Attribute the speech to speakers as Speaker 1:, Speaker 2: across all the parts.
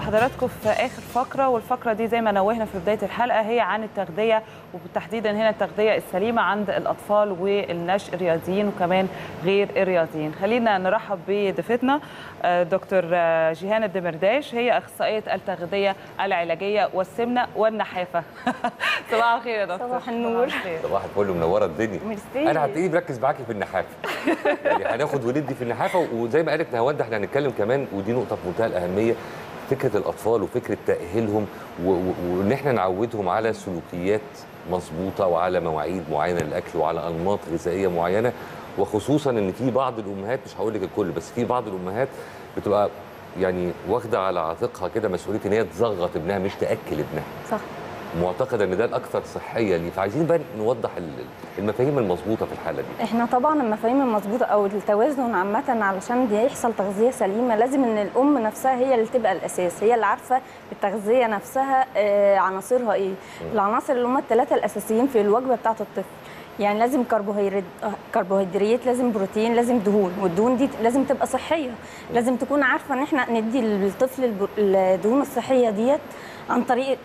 Speaker 1: حضراتكم في اخر فقره والفقره دي زي ما نوهنا في بدايه الحلقه هي عن التغذيه وتحديدا هنا التغذيه السليمه عند الاطفال والنشء الرياضيين وكمان غير الرياضيين خلينا نرحب بضيفتنا آه، دكتور آه، جيهان الدمرداش هي اخصائيه التغذيه العلاجيه والسمنه والنحافه صباح الخير يا دكتور
Speaker 2: صباح النور.
Speaker 1: الخير
Speaker 3: صباح الفل منوره الدنيا
Speaker 2: ميرسي.
Speaker 3: انا هبتدي بركز معاكي في النحافه يعني هناخد وندي في النحافه وزي ما قالت نهاوند احنا هنتكلم كمان ودي نقطه في منتهى الاهميه فكره الاطفال وفكره تاهيلهم و- و- وان احنا نعودهم على سلوكيات مظبوطه وعلى مواعيد معينه للاكل وعلى انماط غذائيه معينه وخصوصا ان في بعض الامهات مش هقول لك الكل بس في بعض الامهات بتبقى يعني واخده على عاتقها كده مسؤوليه ان هي تصغط ابنها مش تاكل ابنها
Speaker 2: صح
Speaker 3: معتقد ان ده الاكثر صحيه ليه فعايزين بقى نوضح ال- المفاهيم المظبوطه في الحاله دي
Speaker 2: احنا طبعا المفاهيم المظبوطه او التوازن عامه علشان دي يحصل تغذيه سليمه لازم ان الام نفسها هي اللي تبقى الاساس هي اللي عارفه التغذيه نفسها آه، عناصرها ايه العناصر اللي هم الثلاثه الاساسيين في الوجبه بتاعه الطفل يعني لازم كربوهيدرات كربوهيدرات لازم بروتين لازم دهون والدهون دي لازم تبقى صحيه لازم تكون عارفه ان احنا ندي للطفل الب- الدهون الصحيه ديت عن طريق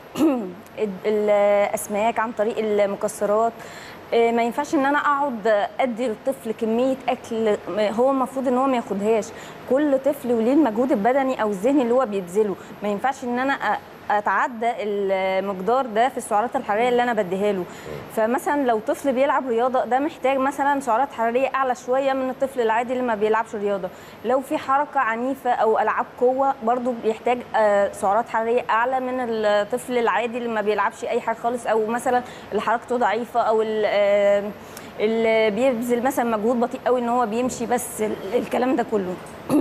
Speaker 2: الاسماك عن طريق المكسرات آه، ما ينفعش ان انا اقعد ادي للطفل كميه اكل هو المفروض ان هو ما ياخدهاش كل طفل وليه المجهود البدني او الذهني اللي هو بيبذله ما ينفعش ان انا أ- اتعدى المقدار ده في السعرات الحراريه اللي انا بديها له فمثلا لو طفل بيلعب رياضه ده محتاج مثلا سعرات حراريه اعلى شويه من الطفل العادي اللي ما بيلعبش رياضه لو في حركه عنيفه او العاب قوه برضو بيحتاج آه، سعرات حراريه اعلى من الطفل العادي اللي ما بيلعبش اي حاجه خالص او مثلا اللي حركته ضعيفه او ال- آه، اللي بيبذل مثلا مجهود بطيء قوي ان هو بيمشي بس ال- الكلام ده كله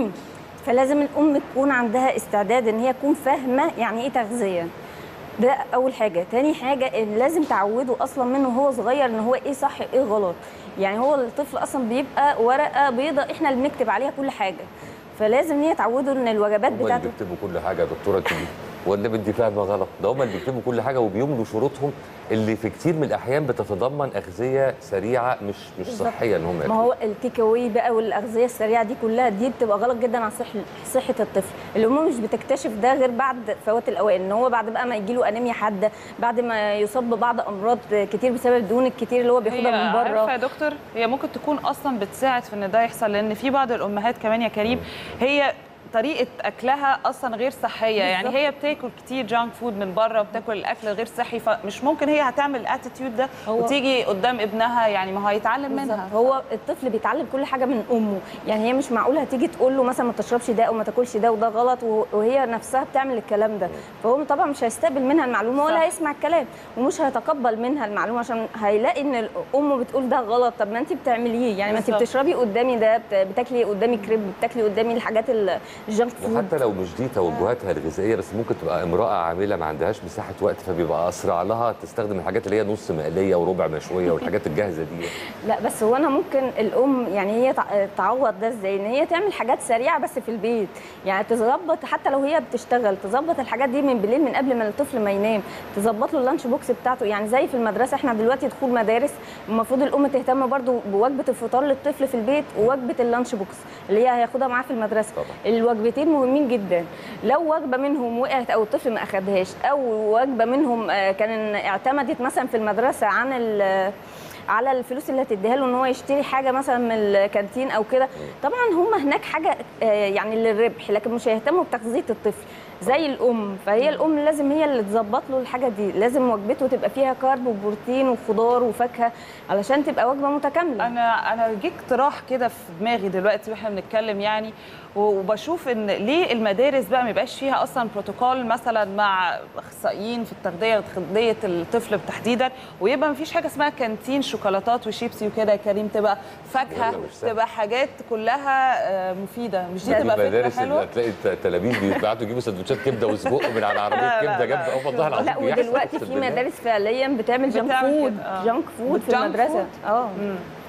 Speaker 2: فلازم الام تكون عندها استعداد ان هي تكون فاهمه يعني ايه تغذيه ده اول حاجه تاني حاجه إن لازم تعوده اصلا منه وهو صغير ان هو ايه صح ايه غلط يعني هو الطفل اصلا بيبقى ورقه بيضاء احنا اللي بنكتب عليها كل حاجه فلازم هي تعوده ان الوجبات
Speaker 3: هم اللي
Speaker 2: بتاعته
Speaker 3: بيكتبوا كل حاجه يا دكتوره انت ولا انت فاهمه غلط ده هم اللي بيكتبوا كل حاجه وبيملوا شروطهم اللي في كتير من الاحيان بتتضمن اغذيه سريعه مش مش
Speaker 2: بالظبط.
Speaker 3: صحيه ان هم
Speaker 2: ما
Speaker 3: ياكلوها.
Speaker 2: هو التيك اواي بقى والاغذيه السريعه دي كلها دي بتبقى غلط جدا على صح صحه الطفل الام مش بتكتشف ده غير بعد فوات الاوان ان هو بعد بقى ما يجي له انيميا حاده بعد ما يصاب ببعض امراض كتير بسبب الدهون الكتير اللي هو
Speaker 1: هي
Speaker 2: بياخدها من
Speaker 1: عارفه
Speaker 2: بره
Speaker 1: يا دكتور هي ممكن تكون اصلا بتساعد في ان ده يحصل لان في بعض الامهات كمان يا كريم هي طريقه اكلها اصلا غير صحيه يعني
Speaker 2: بالظبط.
Speaker 1: هي بتاكل كتير جانك فود من بره وبتاكل الاكل غير صحي فمش ممكن هي هتعمل الاتيتيود ده
Speaker 2: هو-
Speaker 1: وتيجي قدام ابنها يعني ما هو هيتعلم منها
Speaker 2: بالظبط. هو الطفل بيتعلم كل حاجه من امه يعني هي مش معقول هتيجي تقول له مثلا ما تشربش ده او ما تاكلش ده وده غلط وه- وهي نفسها بتعمل الكلام ده فهو طبعا مش هيستقبل منها المعلومه
Speaker 1: صح.
Speaker 2: ولا هيسمع الكلام ومش هيتقبل منها المعلومه عشان هيلاقي ان امه بتقول ده غلط طب ما انت بتعمليه يعني ما انت
Speaker 1: بالظبط.
Speaker 2: بتشربي قدامي ده بت- بتاكلي قدامي كريب بتاكلي قدامي الحاجات ال- الجنك فود
Speaker 3: وحتى لو مش دي توجهاتها الغذائيه بس ممكن تبقى امراه عامله ما عندهاش مساحه وقت فبيبقى اسرع لها تستخدم الحاجات اللي هي نص مقليه وربع مشويه والحاجات الجاهزه دي
Speaker 2: لا بس هو انا ممكن الام يعني هي تع- تعوض ده ازاي ان هي تعمل حاجات سريعه بس في البيت يعني تظبط حتى لو هي بتشتغل تظبط الحاجات دي من بالليل من قبل ما الطفل ما ينام تظبط له اللانش بوكس بتاعته يعني زي في المدرسه احنا دلوقتي دخول مدارس المفروض الام تهتم برضو بوجبه الفطار للطفل في البيت ووجبه اللانش بوكس اللي هي هياخدها معاه في المدرسه
Speaker 3: طبعا.
Speaker 2: الوجبتين مهمين جدا لو وجبه منهم وقعت او الطفل ما اخدهاش او وجبه منهم آه، كان اعتمدت مثلا في المدرسه عن ال- على الفلوس اللي هتديها له ان هو يشتري حاجه مثلا من الكانتين او كده طبعا هم هناك حاجه آه، يعني للربح لكن مش هيهتموا بتغذيه الطفل زي الام فهي الام لازم هي اللي تظبط له الحاجه دي لازم وجبته تبقى فيها كارب وبروتين وخضار وفاكهه علشان تبقى وجبه متكامله
Speaker 1: انا انا جه اقتراح كده في دماغي دلوقتي واحنا بنتكلم يعني وبشوف ان ليه المدارس بقى ما يبقاش فيها اصلا بروتوكول مثلا مع اخصائيين في التغذيه تغذيه الطفل تحديدا ويبقى ما فيش حاجه اسمها كانتين شوكولاتات وشيبسي وكده يا كريم تبقى فاكهه
Speaker 3: والله مش سهل.
Speaker 1: تبقى حاجات كلها آه، مفيده مش دي
Speaker 3: دي
Speaker 1: تبقى فكره
Speaker 3: مدارس اللي
Speaker 1: حلوه
Speaker 3: هتلاقي التلاميذ بيبعتوا يجيبوا سندوتشات كبده وسجق من على عربيه
Speaker 1: لا، لا،
Speaker 3: كبده
Speaker 1: لا.
Speaker 3: جنب اه والله العظيم
Speaker 2: لا
Speaker 3: بيحصل،
Speaker 2: ودلوقتي
Speaker 3: أقسم
Speaker 2: في
Speaker 3: بالله.
Speaker 2: مدارس فعليا بتعمل جنك
Speaker 1: بتعمل
Speaker 2: فود
Speaker 1: كده، آه.
Speaker 2: جنك فود في
Speaker 1: جنك
Speaker 2: المدرسه
Speaker 1: فود؟
Speaker 2: اه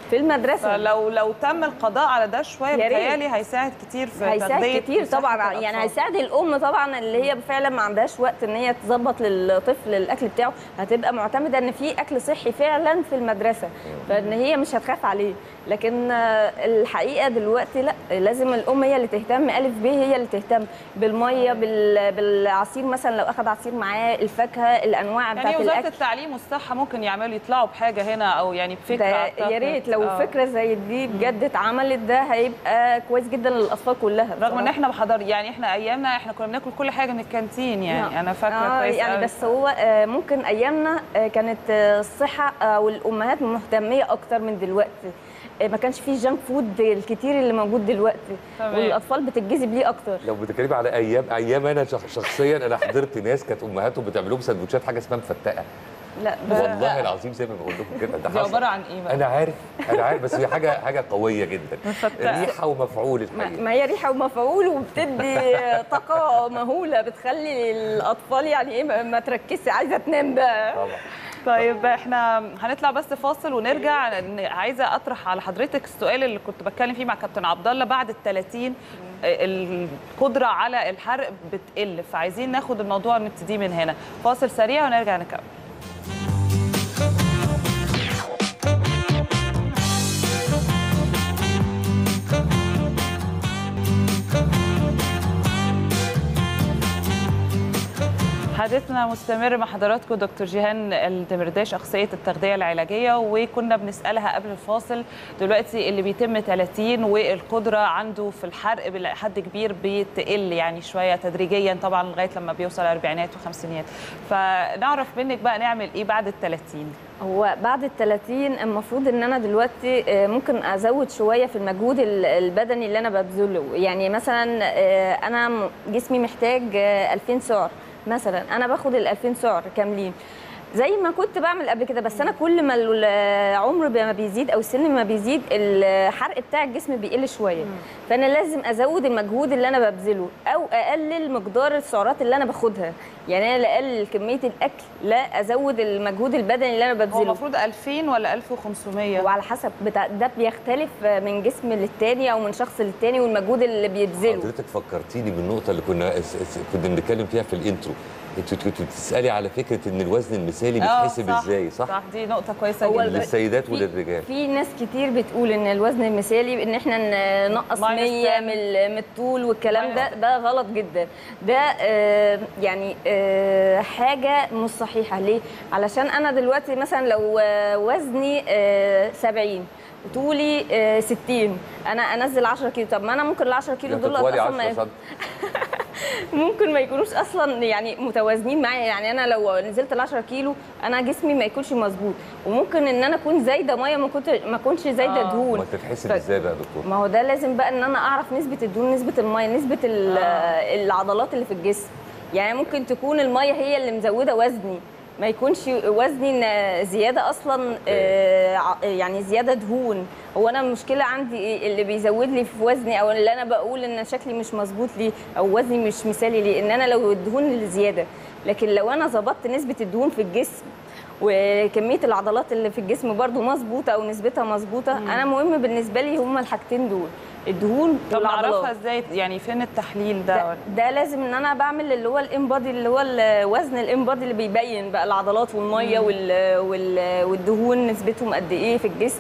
Speaker 2: في المدرسه
Speaker 1: فلو لو تم القضاء على ده شويه
Speaker 2: يا ريت.
Speaker 1: بيتهيألي هيساعد كتير في
Speaker 2: هيساعد
Speaker 1: تغذية
Speaker 2: كتير
Speaker 1: مساحة
Speaker 2: طبعا
Speaker 1: الأطفال.
Speaker 2: يعني هيساعد الام طبعا اللي هي فعلا ما عندهاش وقت ان هي تظبط للطفل الاكل بتاعه هتبقى معتمده ان في اكل صحي فعلا في المدرسه فان هي مش هتخاف عليه لكن آه، الحقيقه دلوقتي لا لازم الام هي اللي تهتم الف ب هي اللي تهتم بالميه بال- بالعصير مثلا لو اخذ عصير معاه الفاكهه الانواع
Speaker 1: يعني
Speaker 2: بتاعت
Speaker 1: وزاره
Speaker 2: الاكل
Speaker 1: التعليم والصحه ممكن يعملوا يطلعوا بحاجه هنا او يعني بفكره
Speaker 2: ده
Speaker 1: أعتقد.
Speaker 2: يا ريت لو
Speaker 1: آه.
Speaker 2: فكره زي دي بجد اتعملت ده هيبقى كويس جدا للاطفال كلها
Speaker 1: رغم ان
Speaker 2: بصراحة.
Speaker 1: احنا بحضر يعني احنا ايامنا احنا كنا بناكل كل حاجه من الكانتين يعني
Speaker 2: نعم.
Speaker 1: انا فاكره
Speaker 2: آه
Speaker 1: كويس
Speaker 2: يعني
Speaker 1: قوي.
Speaker 2: بس هو آه، ممكن ايامنا آه، كانت آه، الصحه آه، والامهات مهتميه اكتر من دلوقتي آه، ما كانش فيه جانك فود الكتير اللي موجود دلوقتي
Speaker 1: تمام.
Speaker 2: والاطفال بتتجذب ليه اكتر
Speaker 3: لو بتتكلمي على ايام ايام انا شخ- شخصيا انا حضرت ناس كانت امهاتهم بتعمل لهم سندوتشات حاجه اسمها مفتقه
Speaker 2: لا
Speaker 3: والله العظيم زي ما بقول لكم كده ده
Speaker 1: دي
Speaker 3: حصل.
Speaker 1: عباره عن ايه بقى؟
Speaker 3: انا عارف انا عارف بس هي حاجه حاجه قويه جدا
Speaker 1: مفتقة.
Speaker 3: ريحه ومفعول
Speaker 2: ما
Speaker 3: الحقيقه
Speaker 2: ما هي ريحه ومفعول وبتدي طاقه مهوله بتخلي الاطفال يعني ايه ما- ما تركزش عايزه تنام بقى
Speaker 3: طبعا
Speaker 1: طيب احنا هنطلع بس فاصل ونرجع لأن عايزه اطرح على حضرتك السؤال اللي كنت بتكلم فيه مع كابتن عبد الله بعد ال 30 القدره على الحرق بتقل فعايزين ناخد الموضوع نبتدي من هنا فاصل سريع ونرجع نكمل حديثنا مستمر مع حضراتكم دكتور جيهان الدمرداش شخصية التغذية العلاجية وكنا بنسألها قبل الفاصل دلوقتي اللي بيتم 30 والقدرة عنده في الحرق بحد كبير بتقل يعني شوية تدريجيا طبعا لغاية لما بيوصل أربعينات وخمسينات فنعرف منك بقى نعمل إيه بعد ال 30
Speaker 2: هو بعد ال 30 المفروض ان انا دلوقتي آه، ممكن ازود شويه في المجهود ال- البدني اللي انا ببذله يعني مثلا آه، انا م- جسمي محتاج آه، 2000 سعر مثلا انا باخد ال 2000 سعر كاملين زي ما كنت بعمل قبل كده بس انا كل ما العمر ما بيزيد او السن ما بيزيد الحرق بتاع الجسم بيقل شويه فانا لازم ازود المجهود اللي انا ببذله او اقلل مقدار السعرات اللي انا باخدها يعني انا لا اقلل كميه الاكل لا ازود المجهود البدني اللي انا
Speaker 1: هو
Speaker 2: ببذله
Speaker 1: المفروض 2000 ولا 1500
Speaker 2: وعلى حسب بتاع ده بيختلف من جسم للتاني او من شخص للتاني والمجهود اللي بيبذله
Speaker 3: حضرتك فكرتيني بالنقطه اللي كنا اس- اس- كنا بنتكلم فيها في الانترو انت كنت بتسالي على فكره ان الوزن المثالي
Speaker 1: آه،
Speaker 3: بيتحسب
Speaker 1: صح،
Speaker 3: ازاي صح,
Speaker 1: صح دي نقطة كويسة
Speaker 2: هو
Speaker 1: جدا
Speaker 2: الب-
Speaker 3: للسيدات
Speaker 2: في-
Speaker 3: وللرجال
Speaker 2: في ناس كتير بتقول ان الوزن المثالي ان احنا ننقص
Speaker 1: Minus
Speaker 2: 100
Speaker 1: 10.
Speaker 2: من ال- من الطول والكلام ده ده غلط جدا ده آه، يعني آه، حاجه مش صحيحه ليه علشان انا دلوقتي مثلا لو آه، وزني آه، 70 وطولي آه، 60 انا انزل 10 كيلو طب ما انا ممكن ال 10 كيلو دول
Speaker 3: تطولي
Speaker 2: اصلا
Speaker 3: 10
Speaker 2: ما-
Speaker 3: سم
Speaker 2: ممكن ما يكونوش اصلا يعني متوازنين معايا يعني انا لو نزلت ال 10 كيلو انا جسمي ما يكونش مظبوط وممكن ان انا اكون زايده ميه ما كنت ما اكونش زايده
Speaker 1: آه.
Speaker 2: دهون
Speaker 3: ما تتحسب
Speaker 2: ف-
Speaker 3: ازاي بقى يا دكتور
Speaker 2: ما هو ده لازم بقى ان انا اعرف نسبه الدهون نسبه الميه نسبه ال- العضلات اللي في الجسم يعني ممكن تكون الميه هي اللي مزوده وزني ما يكونش وزني إن زياده اصلا آه، ع- يعني زياده دهون هو انا المشكله عندي إيه؟ اللي بيزود لي في وزني او اللي انا بقول ان شكلي مش مظبوط ليه او وزني مش مثالي ليه ان انا لو الدهون اللي زياده لكن لو انا ظبطت نسبه الدهون في الجسم وكميه العضلات اللي في الجسم برضو مظبوطه او نسبتها مظبوطه انا مهم بالنسبه لي هما الحاجتين دول الدهون
Speaker 1: طب
Speaker 2: والعضلات
Speaker 1: نعرفها ازاي يعني فين التحليل ده,
Speaker 2: ده, ده لازم ان انا بعمل اللي هو الانبادي اللي هو الوزن الانبادي اللي بيبين بقى العضلات والميه وال وال والدهون نسبتهم قد ايه في الجسم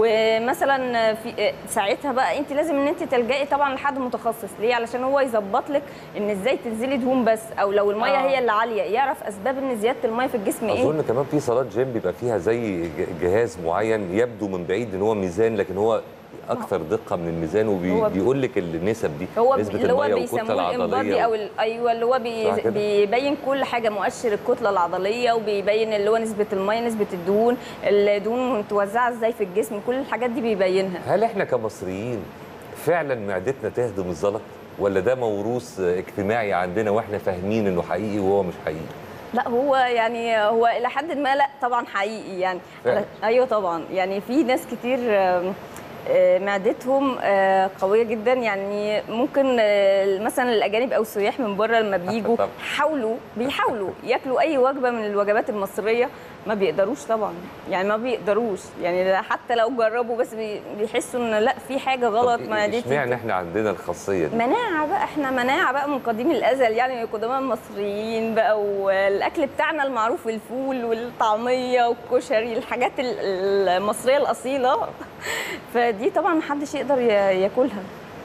Speaker 2: ومثلا في ساعتها بقى انت لازم ان انت تلجئي طبعا لحد متخصص ليه علشان هو يظبط لك ان ازاي تنزلي دهون بس او لو الميه
Speaker 1: آه.
Speaker 2: هي اللي عاليه يعرف اسباب ان زياده الميه في الجسم ايه
Speaker 3: اظن كمان في صالات جيم بيبقى فيها زي ج- جهاز معين يبدو من بعيد ان هو ميزان لكن هو اكثر دقه من الميزان
Speaker 2: هو-
Speaker 3: وبيقول لك النسب دي
Speaker 2: هو
Speaker 3: نسبه
Speaker 2: اللي هو
Speaker 3: الميه والكتله
Speaker 2: بيسموه الانبادي
Speaker 3: العضليه
Speaker 2: او ال- ايوه اللي هو بي
Speaker 3: صح كده؟
Speaker 2: بيبين كل حاجه مؤشر الكتله العضليه وبيبين اللي هو نسبه الميه نسبه الدهون الدهون متوزعه ازاي في الجسم كل الحاجات دي بيبينها
Speaker 3: هل احنا كمصريين فعلا معدتنا تهضم الزلط ولا ده موروث اجتماعي عندنا واحنا فاهمين انه حقيقي وهو مش حقيقي
Speaker 2: لا هو يعني هو الى حد ما لا طبعا حقيقي يعني
Speaker 3: فعلا.
Speaker 2: ايوه طبعا يعني في ناس كتير آم، آه، معدتهم آه، قويه جدا يعني ممكن آه، مثلا الاجانب او السياح من بره لما بيجوا
Speaker 3: طبعا.
Speaker 2: حاولوا بيحاولوا ياكلوا اي وجبه من الوجبات المصريه ما بيقدروش طبعا يعني ما بيقدروش يعني ده حتى لو جربوا بس بي- بيحسوا ان لا في حاجه غلط
Speaker 3: طب
Speaker 2: ما دي
Speaker 3: اشمعنى احنا عندنا الخاصيه دي
Speaker 2: مناعة بقى احنا مناعة بقى من قديم الأزل يعني من قدماء المصريين بقى والأكل بتاعنا المعروف الفول والطعمية والكشري الحاجات ال- المصرية الأصيلة فدي طبعا محدش يقدر ي- ياكلها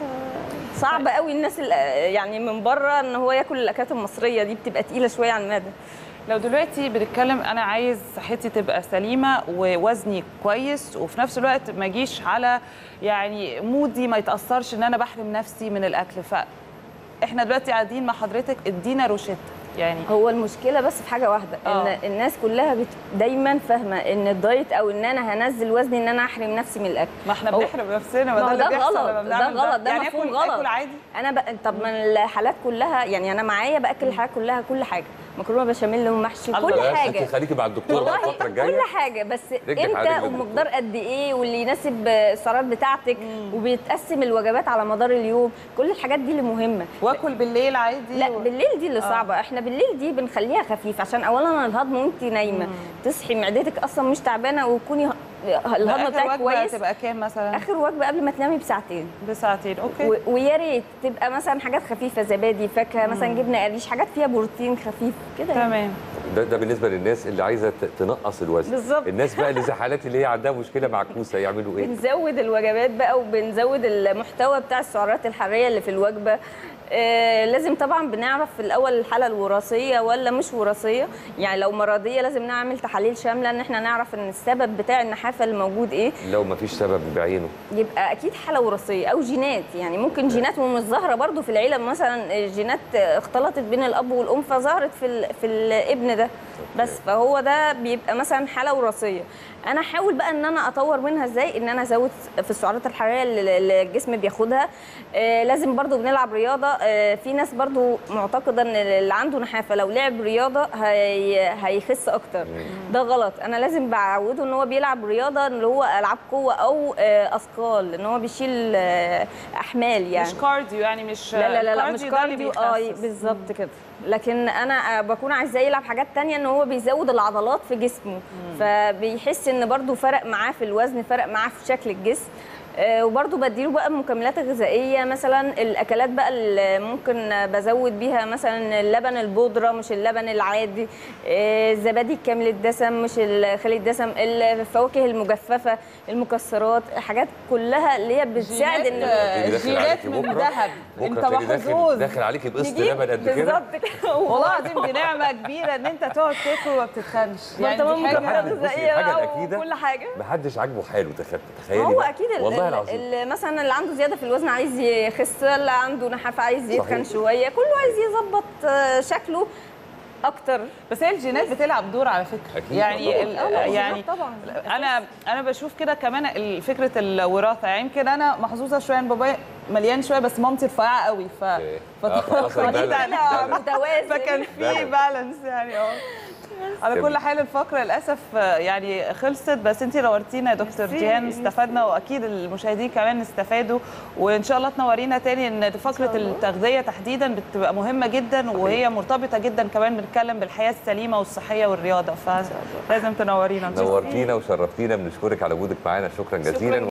Speaker 2: صعب قوي الناس ال- يعني من بره ان هو ياكل الاكلات المصريه دي بتبقى تقيله شويه على المعده
Speaker 1: لو دلوقتي بنتكلم انا عايز صحتي تبقى سليمه ووزني كويس وفي نفس الوقت ما اجيش على يعني مودي ما يتاثرش ان انا بحرم نفسي من الاكل فاحنا دلوقتي قاعدين مع حضرتك ادينا روشته يعني
Speaker 2: هو المشكله بس في حاجه واحده
Speaker 1: آه.
Speaker 2: ان الناس كلها بت... دايما فاهمه ان الدايت او ان انا هنزل وزني ان انا احرم نفسي من الاكل
Speaker 1: ما احنا
Speaker 2: هو-
Speaker 1: بنحرم نفسنا
Speaker 2: ما
Speaker 1: ما
Speaker 2: هو
Speaker 1: ده اللي
Speaker 2: ده
Speaker 1: بيحصل
Speaker 2: غلط،
Speaker 1: لما
Speaker 2: ده
Speaker 1: بنعمل
Speaker 2: غلط، ده
Speaker 1: يعني
Speaker 2: مفهوم
Speaker 1: آكل-
Speaker 2: غلط.
Speaker 1: اكل عادي
Speaker 2: انا بقى طب ما الحالات كلها يعني انا معايا باكل الحالات كلها كل حاجه مكرونه بشاميل ومحشي
Speaker 1: الله.
Speaker 2: كل
Speaker 3: بس انت
Speaker 2: حاجه
Speaker 3: خليكي مع الدكتور بقى
Speaker 2: والله
Speaker 3: الفتره الجايه
Speaker 2: كل حاجه بس
Speaker 3: رجلك على
Speaker 2: امتى
Speaker 3: رجل
Speaker 2: ومقدار قد ايه واللي يناسب السعرات بتاعتك وبيتقسم الوجبات على مدار اليوم كل الحاجات دي اللي مهمه
Speaker 1: واكل بالليل عادي
Speaker 2: لا
Speaker 1: و-
Speaker 2: بالليل دي اللي صعبه احنا بالليل دي بنخليها خفيف عشان اولا الهضم وانت نايمه تصحي معدتك اصلا مش تعبانه وتكوني ه- الهضم
Speaker 1: آخر
Speaker 2: بتاعك
Speaker 1: وجبة
Speaker 2: كويس
Speaker 1: تبقى كام مثلا
Speaker 2: اخر وجبه قبل ما تنامي بساعتين
Speaker 1: بساعتين اوكي
Speaker 2: و- ويا ريت تبقى مثلا حاجات خفيفه زبادي فاكهه مثلا جبنه قريش حاجات فيها بروتين خفيف كده يعني.
Speaker 1: تمام
Speaker 3: ده, ده بالنسبه للناس اللي عايزه ت- تنقص الوزن
Speaker 2: بالظبط.
Speaker 3: الناس بقى اللي زي حالاتي اللي هي عندها مشكله معكوسه يعملوا ايه
Speaker 2: بنزود الوجبات بقى وبنزود المحتوى بتاع السعرات الحراريه اللي في الوجبه آه لازم طبعا بنعرف في الاول الحاله الوراثيه ولا مش وراثيه يعني لو مرضيه لازم نعمل تحاليل شامله ان احنا نعرف ان السبب بتاع النحافه الموجود ايه
Speaker 3: لو ما فيش سبب بعينه
Speaker 2: يبقى اكيد حاله وراثيه او جينات يعني ممكن جينات ومش ظاهره برضو في العيله مثلا جينات اختلطت بين الاب والام فظهرت في ال- في الابن ده بس فهو ده بيبقى مثلا حاله وراثيه انا احاول بقى ان انا اطور منها ازاي ان انا ازود في السعرات الحراريه اللي اللي الجسم بياخدها آه لازم برضو بنلعب رياضه آه في ناس برضو معتقده ان اللي عنده نحافه لو لعب رياضه هي هيخس اكتر ده غلط انا لازم بعوده ان هو بيلعب رياضه اللي هو العاب قوه او آه اثقال ان هو بيشيل آه احمال يعني
Speaker 1: مش كارديو يعني مش
Speaker 2: لا لا لا, لا مش
Speaker 1: الكارديو ده اللي
Speaker 2: كارديو اه
Speaker 1: بيخسس.
Speaker 2: بالظبط كده لكن انا آه، بكون عايزاه يلعب حاجات تانية ان هو بيزود العضلات في جسمه فبيحس ان برضو فرق معاه في الوزن فرق معاه في شكل الجسم آه، وبرضو بديله بقى المكملات الغذائيه مثلا الاكلات بقى اللي ممكن بزود بيها مثلا اللبن البودره مش اللبن العادي آه، الزبادي الكامل الدسم مش الخالي الدسم الفواكه المجففه المكسرات حاجات كلها اللي هي بتساعد ان
Speaker 1: جينات-
Speaker 3: تيجي داخل
Speaker 1: جينات
Speaker 3: عليكي
Speaker 1: من
Speaker 3: بكرة.
Speaker 1: ذهب
Speaker 3: بكره
Speaker 1: انت
Speaker 3: تلاقي داخل
Speaker 1: محظوظ
Speaker 3: داخل عليكي بقسط
Speaker 2: نجيب
Speaker 3: لبن قد كده
Speaker 2: بالظبط كده
Speaker 1: والله العظيم دي نعمه كبيره ان انت تقعد تاكل وما بتتخنش
Speaker 2: يعني
Speaker 1: دي
Speaker 2: طبعا
Speaker 1: حاجة-
Speaker 2: مكملات
Speaker 3: بصي،
Speaker 2: غذائيه
Speaker 3: الحاجة
Speaker 2: بقى
Speaker 3: الأكيدة
Speaker 2: وكل حاجه
Speaker 3: محدش عاجبه حاله تخ- تخيلي
Speaker 2: هو
Speaker 3: بقى.
Speaker 2: اكيد ال-
Speaker 3: والله
Speaker 2: ال-
Speaker 3: العظيم
Speaker 2: ال- مثلا اللي عنده زياده في الوزن عايز يخس اللي عنده نحافه عايز يتخن
Speaker 3: صحيح.
Speaker 2: شويه كله عايز يظبط آه، شكله اكتر
Speaker 1: بس هي الجينات بتلعب دور على فكره
Speaker 3: أكيد
Speaker 1: يعني
Speaker 3: طبعاً.
Speaker 1: ال-
Speaker 2: آه، لا،
Speaker 1: يعني
Speaker 2: طبعا
Speaker 1: انا انا بشوف كده كمان ال- فكره الوراثه يعني يمكن انا محظوظه شويه ان بابايا مليان شويه بس مامتي رفيعه قوي ف
Speaker 3: أوكي. آه، فحصل
Speaker 1: فدي
Speaker 3: بالانس.
Speaker 2: طلع
Speaker 3: بالانس.
Speaker 2: متوازن
Speaker 1: فكان في بالانس يعني اه على كل حال الفقره للاسف آه، يعني خلصت بس انت نورتينا يا دكتور
Speaker 2: ميرسي،
Speaker 1: جيهان
Speaker 2: ميرسي.
Speaker 1: استفدنا واكيد المشاهدين كمان استفادوا وان شاء الله تنورينا تاني ان فقره
Speaker 2: الله.
Speaker 1: التغذيه تحديدا بتبقى مهمه جدا وهي مرتبطه جدا كمان بنتكلم بالحياه السليمه والصحيه والرياضه فلازم تنورينا إن شاء الله.
Speaker 3: نورتينا وشرفتينا بنشكرك على وجودك معانا شكرا جزيلا